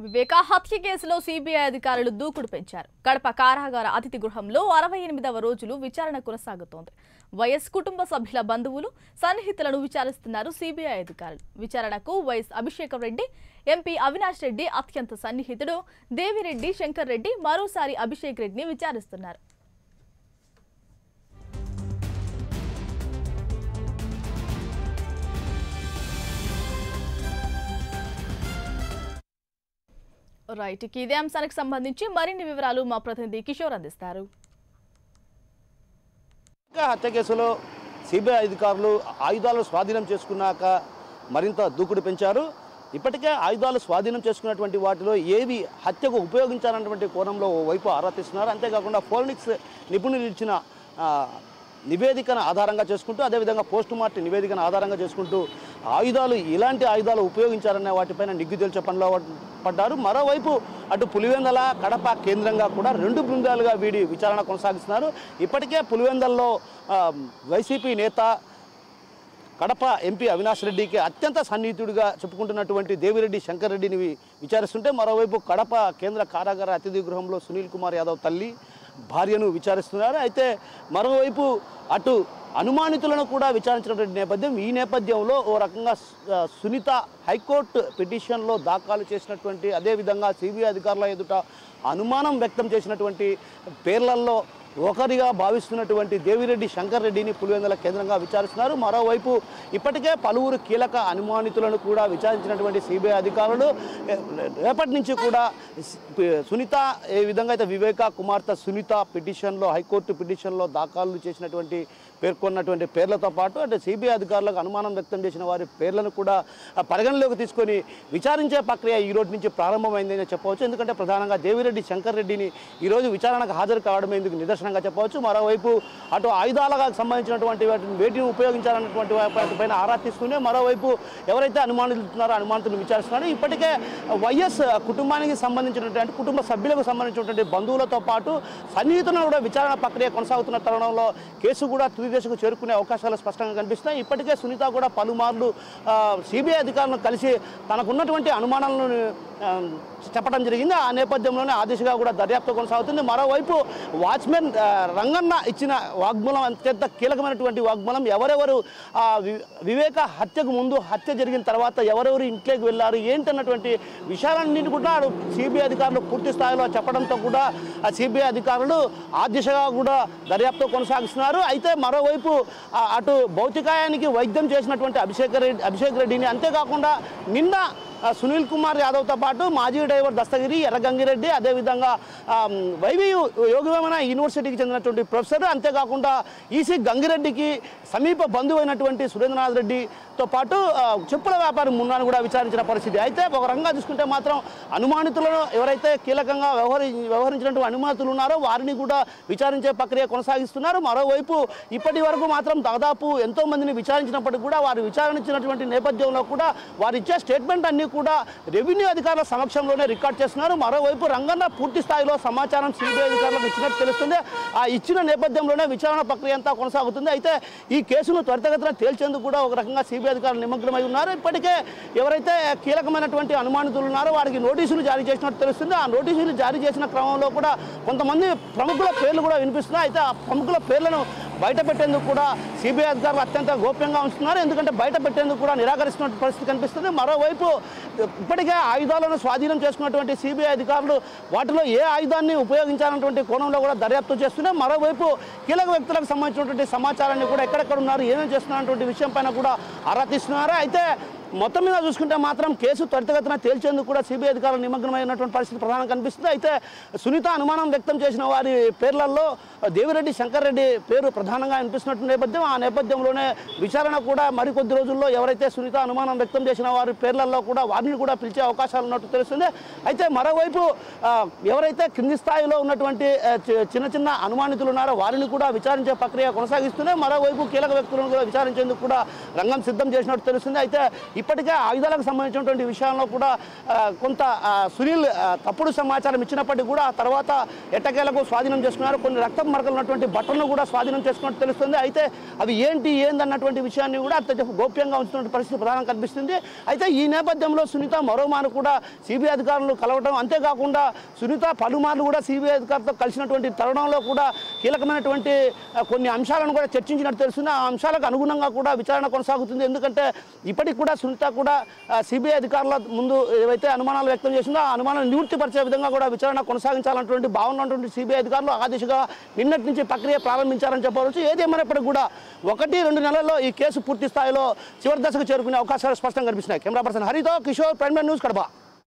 వివేక హత్య కేసులో సిబిఐ అధికారులు దూకుడు పెంచారు కడప కారాగార అతిథి గృహంలో అరవై ఎనిమిదవ రోజులు విచారణ కొనసాగుతోంది వైఎస్ కుటుంబ సభ్యుల బంధువులు సన్నిహితులను విచారిస్తున్నారు సిబిఐ అధికారులు విచారణకు వైఎస్ అభిషేకం రెడ్డి ఎంపీ అవినాష్ రెడ్డి అత్యంత సన్నిహితుడు దేవిరెడ్డి శంకర్ రెడ్డి మరోసారి అభిషేక్ రెడ్డిని విచారిస్తున్నారు రైట్ ఇక ఇదే అంశానికి సంబంధించి మరిన్ని వివరాలు మా ప్రతినిధి కిషోర్ అందిస్తారు ఇంకా హత్య కేసులో సిబిఐ అధికారులు ఆయుధాలు స్వాధీనం చేసుకున్నాక మరింత దూకుడు పెంచారు ఇప్పటికే ఆయుధాలు స్వాధీనం చేసుకున్నటువంటి వాటిలో ఏవి హత్యకు ఉపయోగించాలన్నటువంటి కోణంలో ఓవైపు ఆరా తీస్తున్నారు అంతేకాకుండా ఫోరెనిక్స్ నిపుణులు ఇచ్చిన ఆ, నివేదికను ఆధారంగా చేసుకుంటూ అదేవిధంగా పోస్ట్ మార్టం నివేదికను ఆధారంగా చేసుకుంటూ ఆయుధాలు ఇలాంటి ఆయుధాలు ఉపయోగించారనే వాటిపైన నిగ్గు తేల్చే పనిలో పడ్డారు మరోవైపు అటు పులివెందల కడప కేంద్రంగా కూడా రెండు బృందాలుగా వీడి విచారణ కొనసాగిస్తున్నారు ఇప్పటికే పులివెందల్లో ఆ, వైసీపీ నేత కడప ఎంపీ అవినాష్ రెడ్డికి అత్యంత సన్నిహితుడిగా చెప్పుకుంటున్నటువంటి దేవిరెడ్డి శంకర్ రెడ్డిని వి- విచారిస్తుంటే మరోవైపు కడప కేంద్ర కారాగార అతిథి గృహంలో సునీల్ కుమార్ యాదవ్ తల్లి భార్యను విచారిస్తున్నారు అయితే మరోవైపు అటు అనుమానితులను కూడా విచారించినటువంటి నేపథ్యం ఈ నేపథ్యంలో ఓ రకంగా సు- ఆ, సునీత హైకోర్టు పిటిషన్లో దాఖలు చేసినటువంటి అదేవిధంగా సిబిఐ అధికారుల ఎదుట అనుమానం వ్యక్తం చేసినటువంటి పేర్లల్లో ఒకరిగా భావిస్తున్నటువంటి దేవిరెడ్డి శంకర్ రెడ్డిని పులివెందుల కేంద్రంగా విచారిస్తున్నారు మరోవైపు ఇప్పటికే పలువురు కీలక అనుమానితులను కూడా విచారించినటువంటి సిబిఐ అధికారులు ఏ- రేపటి నుంచి కూడా సి- పి- సునీత ఏ విధంగా అయితే వివేక కుమార్తె సునీత పిటిషన్లో హైకోర్టు పిటిషన్లో దాఖలు చేసినటువంటి పేర్కొన్నటువంటి పేర్లతో పాటు అంటే సిబిఐ అధికారులకు అనుమానం వ్యక్తం చేసిన వారి పేర్లను కూడా ఆ, పరిగణలోకి తీసుకొని విచారించే ప్రక్రియ ఈ రోజు నుంచి ప్రారంభమైందని చెప్పవచ్చు ఎందుకంటే ప్రధానంగా దేవిరెడ్డి శంకర్ రెడ్డిని ఈరోజు విచారణకు హాజరు కావడం ఇందుకు నిదర్శనంగా చెప్పవచ్చు మరోవైపు అటు ఆయుధాలకు సంబంధించినటువంటి వాటిని వేటిని ఉపయోగించాలన్నటువంటి వాటిపైన ఆరా తీస్తూనే మరోవైపు ఎవరైతే అనుమానిస్తున్నారో అనుమానితులను విచారిస్తున్నారో ఇప్పటికే వైఎస్ కుటుంబానికి సంబంధించినటువంటి కుటుంబ సభ్యులకు సంబంధించినటువంటి బంధువులతో పాటు సన్నిహితులను కూడా విచారణ ప్రక్రియ కొనసాగుతున్న తరుణంలో కేసు కూడా తుది దశకు చేరుకునే అవకాశాలు స్పష్టంగా కనిపిస్తున్నాయి ఇప్పటికే సునీత కూడా పలుమార్లు సిబిఐ అధికారులను కలిసి తనకున్నటువంటి అనుమానాలను ఆ, చెప్పడం జరిగింది ఆ నేపథ్యంలోనే ఆ దిశగా కూడా దర్యాప్తు కొనసాగుతుంది మరోవైపు వాచ్మెన్ ఆ, రంగన్న ఇచ్చిన వాగ్మూలం అత్యంత కీలకమైనటువంటి వాగ్మూలం ఎవరెవరు ఆ, వి- వివేక హత్యకు ముందు హత్య జరిగిన తర్వాత ఎవరెవరు ఇంట్లోకి వెళ్ళారు ఏంటన్నటువంటి విషయాలన్నింటి కూడా సిబిఐ అధికారులు పూర్తి స్థాయిలో చెప్పడంతో కూడా ఆ సిబిఐ అధికారులు ఆ దిశగా కూడా దర్యాప్తు కొనసాగిస్తున్నారు అయితే మరోవైపు ఆ, అటు భౌతికాయానికి వైద్యం చేసినటువంటి అభిషేక్ రెడ్డి అభిషేక్ రెడ్డిని అంతేకాకుండా నిన్న ఆ, సునీల్ కుమార్ యాదవ్తో పాటు మాజీ డ్రైవర్ దస్తగిరి ఎర్రగంగిరెడ్డి అదేవిధంగా వైవి యోగవేమన యూనివర్సిటీకి చెందినటువంటి ప్రొఫెసర్ అంతేకాకుండా ఈసీ గంగిరెడ్డికి సమీప బంధువు అయినటువంటి సురేంద్రనాథ్ రెడ్డితో పాటు ఆ, చెప్పుల వ్యాపారి మున్నాను కూడా విచారించిన పరిస్థితి అయితే ఒక రంగా చూసుకుంటే మాత్రం అనుమానితులను ఎవరైతే కీలకంగా వ్యవహరి వ్యవహరించినటువంటి అనుమానితులు ఉన్నారో వారిని కూడా విచారించే ప్రక్రియ కొనసాగిస్తున్నారు మరోవైపు ఇప్పటి వరకు మాత్రం దాదాపు ఎంతో మందిని విచారించినప్పటికీ కూడా వారు విచారించినటువంటి నేపథ్యంలో కూడా వారు ఇచ్చే స్టేట్మెంట్ అన్ని కూడా రెవెన్యూ అధికారుల సమక్షంలోనే రికార్డ్ చేస్తున్నారు మరోవైపు రంగన్న పూర్తి స్థాయిలో సమాచారం సిబిఐ అధికారులకు ఇచ్చినట్టు తెలుస్తుంది ఆ ఇచ్చిన నేపథ్యంలోనే విచారణ ప్రక్రియ అంతా కొనసాగుతుంది అయితే ఈ కేసును త్వరితగతిన తేల్చేందుకు కూడా ఒక రకంగా సిబిఐ అధికారులు నిమగ్నమై ఉన్నారు ఇప్పటికే ఎవరైతే కీలకమైనటువంటి అనుమానితులు ఉన్నారో వారికి నోటీసులు జారీ చేసినట్టు తెలుస్తుంది ఆ నోటీసులు జారీ చేసిన క్రమంలో కూడా కొంతమంది ప్రముఖుల పేర్లు కూడా వినిపిస్తున్నాయి అయితే ఆ ప్రముఖుల పేర్లను బయట పెట్టేందుకు కూడా సిబిఐ అధికారులు అత్యంత గోప్యంగా ఉంచుతున్నారు ఎందుకంటే బయట పెట్టేందుకు కూడా నిరాకరిస్తున్న పరిస్థితి కనిపిస్తుంది మరోవైపు ఇప్పటికే ఆయుధాలను స్వాధీనం చేసుకున్నటువంటి సిబిఐ అధికారులు వాటిలో ఏ ఆయుధాన్ని ఉపయోగించాలన్నటువంటి కోణంలో కూడా దర్యాప్తు చేస్తున్నారు మరోవైపు కీలక వ్యక్తులకు సంబంధించినటువంటి సమాచారాన్ని కూడా ఎక్కడెక్కడ ఉన్నారు ఏమేమి చేస్తున్నటువంటి విషయం పైన కూడా ఆరా తీస్తున్నారు అయితే మొత్తం మీద చూసుకుంటే మాత్రం కేసు త్వరితగతిన తేల్చేందుకు కూడా సిబిఐ అధికారులు నిమగ్నమైనటువంటి పరిస్థితి ప్రధానంగా కనిపిస్తుంది అయితే సునీత అనుమానం వ్యక్తం చేసిన వారి పేర్లలో దేవిరెడ్డి శంకర్ రెడ్డి పేరు ప్రధానంగా వినిపిస్తున్నటువంటి నేపథ్యం ఆ నేపథ్యంలోనే విచారణ కూడా మరికొద్ది రోజుల్లో ఎవరైతే సునీత అనుమానం వ్యక్తం చేసిన వారి పేర్లలో కూడా వారిని కూడా పిలిచే అవకాశాలు ఉన్నట్టు తెలుస్తుంది అయితే మరోవైపు ఆ, ఎవరైతే కింది స్థాయిలో ఉన్నటువంటి ఆ, చి- చిన్న చిన్న అనుమానితులు ఉన్నారో వారిని కూడా విచారించే ప్రక్రియ కొనసాగిస్తూనే మరోవైపు కీలక వ్యక్తులను కూడా విచారించేందుకు కూడా రంగం సిద్ధం చేసినట్టు తెలుస్తుంది అయితే ఇప్పటికే ఆయుధాలకు సంబంధించినటువంటి విషయంలో కూడా ఆ, కొంత ఆ, సునీల్ ఆ, తప్పుడు సమాచారం ఇచ్చినప్పటికీ కూడా ఆ తర్వాత ఎట్టకేలకు స్వాధీనం చేసుకున్నారు కొన్ని రక్తం మరకలు ఉన్నటువంటి బట్టలను కూడా స్వాధీనం చేసుకున్నట్టు తెలుస్తుంది అయితే అవి ఏంటి ఏందన్నటువంటి విషయాన్ని కూడా అత్యంత గోప్యంగా ఉంచుతున్న పరిస్థితి ప్రధానం కనిపిస్తుంది అయితే ఈ నేపథ్యంలో సునీత మరోమారు కూడా సిబిఐ అధికారులు కలవడం అంతేకాకుండా సునీత పలుమార్లు కూడా సిబిఐ అధికారులతో కలిసినటువంటి తరుణంలో కూడా కీలకమైనటువంటి ఆ, కొన్ని అంశాలను కూడా చర్చించినట్టు తెలుస్తుంది ఆ అంశాలకు అనుగుణంగా కూడా విచారణ కొనసాగుతుంది ఎందుకంటే ఇప్పటికి కూడా సునీత కూడా సిబిఐ అధికారుల ముందు ఏవైతే అనుమానాలు వ్యక్తం చేసిందో ఆ అనుమానాలను నివృత్తిపరిచే విధంగా కూడా విచారణ కొనసాగించాలన్నటువంటి భావన ఉన్నటువంటి సిబిఐ అధికారులు ఆ దిశగా నిన్నటి నుంచి ప్రక్రియ ప్రారంభించారని చెప్పవచ్చు ఏదేమైనప్పటికీ కూడా ఒకటి రెండు నెలల్లో ఈ కేసు పూర్తి స్థాయిలో చివరి దశకు చేరుకునే అవకాశాలు స్పష్టంగా కనిపిస్తున్నాయి కెమెరా పర్సన్ హరితో కిషోర్ ప్రైమ్ న్యూస్ కడప